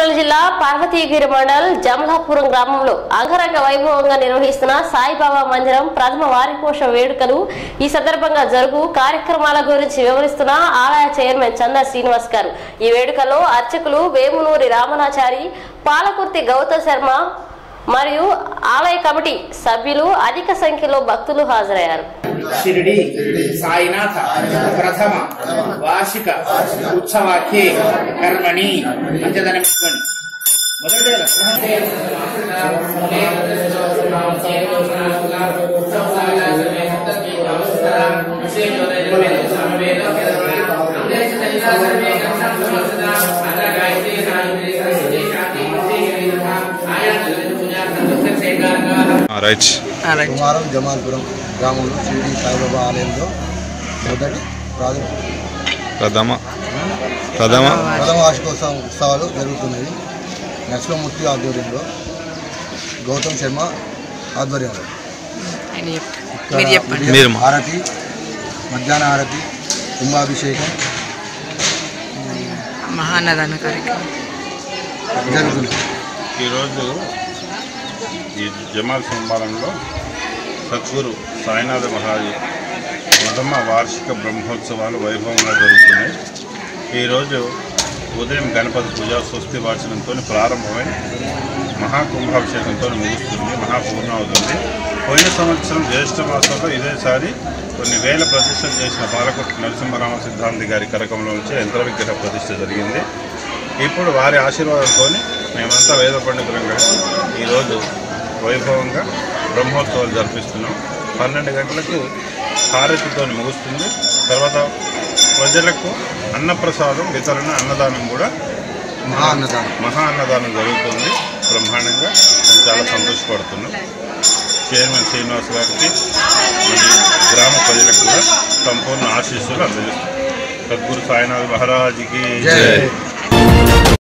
కర్నూలు జిల్లా పార్వతీగిరి మండల్ జమలాపురం గ్రామంలో అంగరంగ వైభవంగా నిర్వహిస్తున్న సాయిబాబా మందిరం ప్రథమ వార్షికోత్సవ వేడుకలు ఈ సందర్భంగా జరుగు కార్యక్రమాల గురించి వివరిస్తున్న ఆలయ చైర్మన్ చందా శ్రీనివాస్ గారు ఈ వేడుకలో అర్చకులు వేమునూరి రామనాచారి పాలకుర్తి గౌతమ్ శర్మ మరియు ఆలయ కమిటీ సభ్యులు అధిక సంఖ్యలో భక్తులు హాజరయ్యారు షిరిడి సాయినాథ ప్రథమ వార్షిక ఉత్సవాఖ్యే కర్మణి పంచదనం ఇవ్వండి మొదటి రైట్ కుమారం జమాల్పురం గ్రామంలో షిరిడి సాయిబాబా ఆలయంలో మొదటి ప్రాధ ప్రథమ ప్రథమ ప్రథమ వార్షికోత్సవం ఉత్సవాలు జరుగుతున్నాయి నరసింహమూర్తి ఆధ్వర్యంలో గౌతమ్ శర్మ ఆధ్వర్యంలో ఆయన చెప్ ఇక్కడ మీరు చెప్పండి ఉదయం మీరు మా- హారతి మధ్యాహ్న హారతి కుంభాభిషేకం మహాన్నదాన కార్యక్రమం జరుగుతుంది ఈరోజు ఈ జమాల్ సోమవారంలో సద్గురు సాయినాథ మహారాజు ప్రథమ వార్షిక బ్రహ్మోత్సవాలు వైభవంగా జరుగుతున్నాయి ఈరోజు ఉదయం గణపతి పూజ స్వస్తి వాచనంతో ప్రారంభమై మహాకుంభాభిషేకంతో ముగుస్తుంది మహాపూర్ణమవుతుంది పోయిన సంవత్సరం జ్యేష్ఠ మాసంలో ఇదేసారి కొన్ని వేల ప్రతిష్టలు చేసిన పాలకొట్టు నరసింహరామ సిద్ధాంతి గారి కరకంలో నుంచి యంత్ర విగ్రహ ప్రతిష్ఠ జరిగింది ఇప్పుడు వారి ఆశీర్వాదంతో మేమంతా వేద పండితులం కలిసి ఈరోజు వైభవంగా బ్రహ్మోత్సవాలు జరిపిస్తున్నాం పన్నెండు గంటలకు హారతితో ముగుస్తుంది తర్వాత ప్రజలకు అన్నప్రసాదం వితరణ అన్నదానం కూడా మహా అన్నదానం మహా అన్నదానం జరుగుతుంది బ్రహ్మాండంగా మేము చాలా సంతోషపడుతున్నాం చైర్మన్ శ్రీనివాస్ గారికి మరియు గ్రామ ప్రజలకు కూడా సంపూర్ణ ఆశీస్సులు అందజేస్తున్నాం సద్గురు సాయినాథ్ మహారాజ్కి జై.